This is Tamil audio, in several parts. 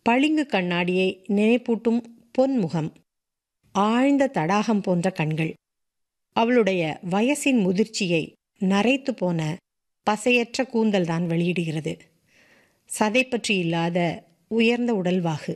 பளிங்கு கண்ணாடியை நினைப்பூட்டும் பொன்முகம் ஆழ்ந்த தடாகம் போன்ற கண்கள் அவளுடைய வயசின் முதிர்ச்சியை நரைத்து போன பசையற்ற கூந்தல்தான் வெளியிடுகிறது சதை பற்றி இல்லாத உயர்ந்த உடல்வாகு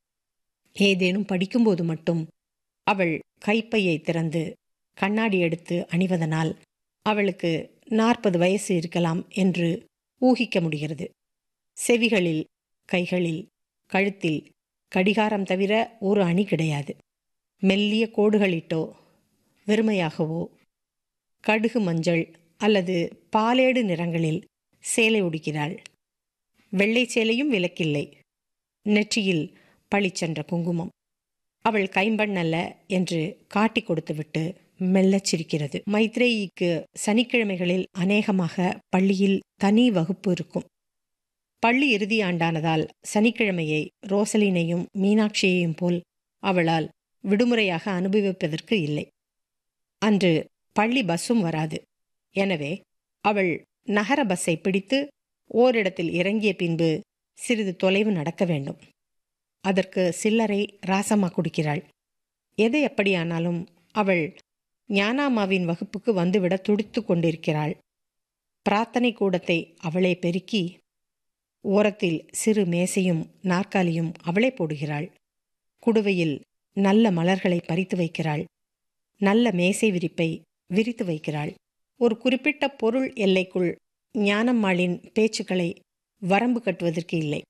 ஏதேனும் படிக்கும்போது மட்டும் அவள் கைப்பையை திறந்து கண்ணாடி எடுத்து அணிவதனால் அவளுக்கு நாற்பது வயசு இருக்கலாம் என்று ஊகிக்க முடிகிறது செவிகளில் கைகளில் கழுத்தில் கடிகாரம் தவிர ஒரு அணி கிடையாது மெல்லிய கோடுகளிட்டோ வெறுமையாகவோ கடுகு மஞ்சள் அல்லது பாலேடு நிறங்களில் சேலை உடுக்கிறாள் வெள்ளை சேலையும் விலக்கில்லை நெற்றியில் பளிச்சென்ற குங்குமம் அவள் கைம்பெண் அல்ல என்று காட்டிக் கொடுத்துவிட்டு மெல்லச் சிரிக்கிறது மைத்ரேயிக்கு சனிக்கிழமைகளில் அநேகமாக பள்ளியில் தனி வகுப்பு இருக்கும் பள்ளி இறுதி ஆண்டானதால் சனிக்கிழமையை ரோசலினையும் மீனாட்சியையும் போல் அவளால் விடுமுறையாக அனுபவிப்பதற்கு இல்லை அன்று பள்ளி பஸ்ஸும் வராது எனவே அவள் நகர பஸ்ஸை பிடித்து ஓரிடத்தில் இறங்கிய பின்பு சிறிது தொலைவு நடக்க வேண்டும் அதற்கு சில்லறை ராசம்மா குடிக்கிறாள் எது எப்படியானாலும் அவள் ஞானாமாவின் வகுப்புக்கு வந்துவிட துடித்து கொண்டிருக்கிறாள் பிரார்த்தனை கூடத்தை அவளே பெருக்கி ஓரத்தில் சிறு மேசையும் நாற்காலியும் அவளே போடுகிறாள் குடுவையில் நல்ல மலர்களை பறித்து வைக்கிறாள் நல்ல மேசை விரிப்பை விரித்து வைக்கிறாள் ஒரு குறிப்பிட்ட பொருள் எல்லைக்குள் ஞானம்மாளின் பேச்சுக்களை வரம்பு கட்டுவதற்கு இல்லை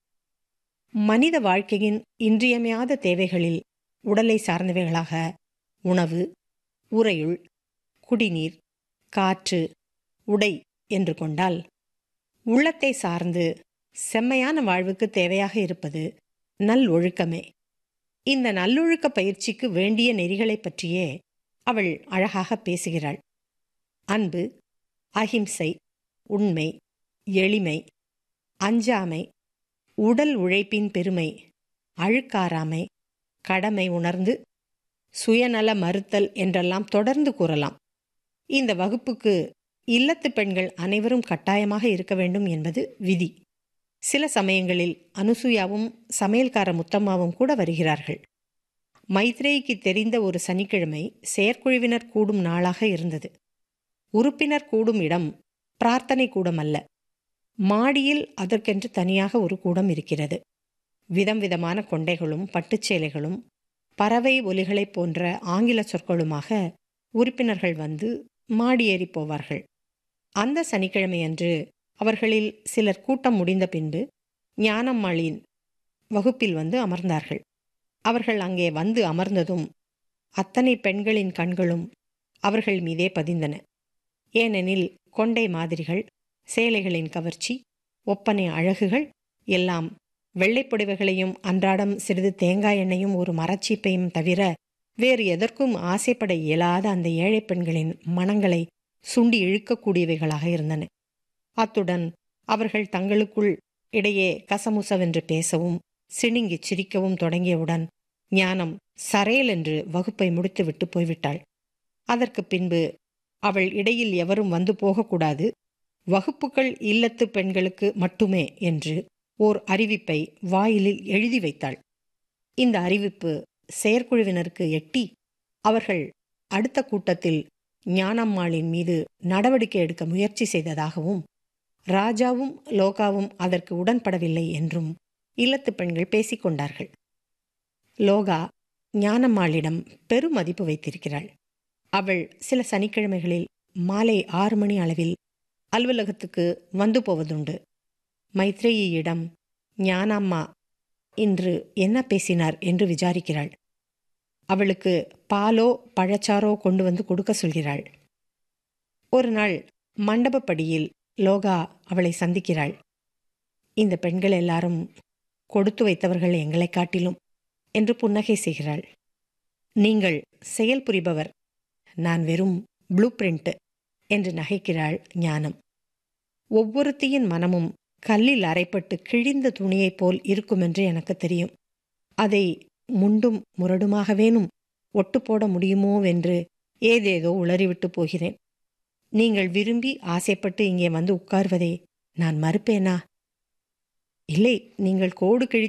மனித வாழ்க்கையின் இன்றியமையாத தேவைகளில் உடலை சார்ந்தவைகளாக உணவு உறையுள் குடிநீர் காற்று உடை என்று கொண்டால் உள்ளத்தை சார்ந்து செம்மையான வாழ்வுக்கு தேவையாக இருப்பது நல் ஒழுக்கமே இந்த நல்லொழுக்க பயிற்சிக்கு வேண்டிய நெறிகளை பற்றியே அவள் அழகாக பேசுகிறாள் அன்பு அகிம்சை உண்மை எளிமை அஞ்சாமை உடல் உழைப்பின் பெருமை அழுக்காராமை கடமை உணர்ந்து சுயநல மறுத்தல் என்றெல்லாம் தொடர்ந்து கூறலாம் இந்த வகுப்புக்கு இல்லத்து பெண்கள் அனைவரும் கட்டாயமாக இருக்க வேண்டும் என்பது விதி சில சமயங்களில் அனுசூயாவும் சமையல்கார முத்தம்மாவும் கூட வருகிறார்கள் மைத்ரேயிக்கு தெரிந்த ஒரு சனிக்கிழமை செயற்குழுவினர் கூடும் நாளாக இருந்தது உறுப்பினர் கூடும் இடம் பிரார்த்தனை கூடம் அல்ல மாடியில் அதற்கென்று தனியாக ஒரு கூடம் இருக்கிறது விதம் விதமான கொண்டைகளும் பட்டுச்சேலைகளும் பறவை ஒலிகளைப் போன்ற ஆங்கில சொற்களுமாக உறுப்பினர்கள் வந்து மாடியேறி போவார்கள் அந்த சனிக்கிழமையன்று அவர்களில் சிலர் கூட்டம் முடிந்த பின்பு ஞானம்மாளின் வகுப்பில் வந்து அமர்ந்தார்கள் அவர்கள் அங்கே வந்து அமர்ந்ததும் அத்தனை பெண்களின் கண்களும் அவர்கள் மீதே பதிந்தன ஏனெனில் கொண்டை மாதிரிகள் சேலைகளின் கவர்ச்சி ஒப்பனை அழகுகள் எல்லாம் வெள்ளைப்புடவைகளையும் அன்றாடம் சிறிது தேங்காய் எண்ணெயும் ஒரு மரச்சீப்பையும் தவிர வேறு எதற்கும் ஆசைப்பட இயலாத அந்த ஏழை பெண்களின் மனங்களை சுண்டி இழுக்கக்கூடியவைகளாக இருந்தன அத்துடன் அவர்கள் தங்களுக்குள் இடையே கசமுசவென்று பேசவும் சிணுங்கி சிரிக்கவும் தொடங்கியவுடன் ஞானம் சரையல் என்று வகுப்பை முடித்துவிட்டு போய்விட்டாள் அதற்கு பின்பு அவள் இடையில் எவரும் வந்து போகக்கூடாது வகுப்புகள் இல்லத்து பெண்களுக்கு மட்டுமே என்று ஓர் அறிவிப்பை வாயிலில் எழுதி வைத்தாள் இந்த அறிவிப்பு செயற்குழுவினருக்கு எட்டி அவர்கள் அடுத்த கூட்டத்தில் ஞானம்மாளின் மீது நடவடிக்கை எடுக்க முயற்சி செய்ததாகவும் ராஜாவும் லோகாவும் அதற்கு உடன்படவில்லை என்றும் இல்லத்து பெண்கள் பேசிக்கொண்டார்கள் லோகா ஞானம்மாளிடம் பெரும் மதிப்பு வைத்திருக்கிறாள் அவள் சில சனிக்கிழமைகளில் மாலை ஆறு மணி அளவில் அலுவலகத்துக்கு வந்து போவதுண்டு மைத்ரேயியிடம் ஞானாம்மா இன்று என்ன பேசினார் என்று விசாரிக்கிறாள் அவளுக்கு பாலோ பழச்சாரோ கொண்டு வந்து கொடுக்க சொல்கிறாள் ஒரு நாள் மண்டபப்படியில் லோகா அவளை சந்திக்கிறாள் இந்த பெண்கள் எல்லாரும் கொடுத்து வைத்தவர்கள் எங்களை காட்டிலும் என்று புன்னகை செய்கிறாள் நீங்கள் செயல் புரிபவர் நான் வெறும் ப்ளூ பிரிண்ட் என்று நகைக்கிறாள் ஞானம் ஒவ்வொருத்தியின் மனமும் கல்லில் அரைப்பட்டு கிழிந்த துணியைப் போல் இருக்குமென்று எனக்கு தெரியும் அதை முண்டும் முரடுமாகவேனும் ஒட்டு போட முடியுமோவென்று ஏதேதோ உளறிவிட்டு போகிறேன் நீங்கள் விரும்பி ஆசைப்பட்டு இங்கே வந்து உட்கார்வதை நான் மறுப்பேனா இல்லை நீங்கள் கோடு கிழி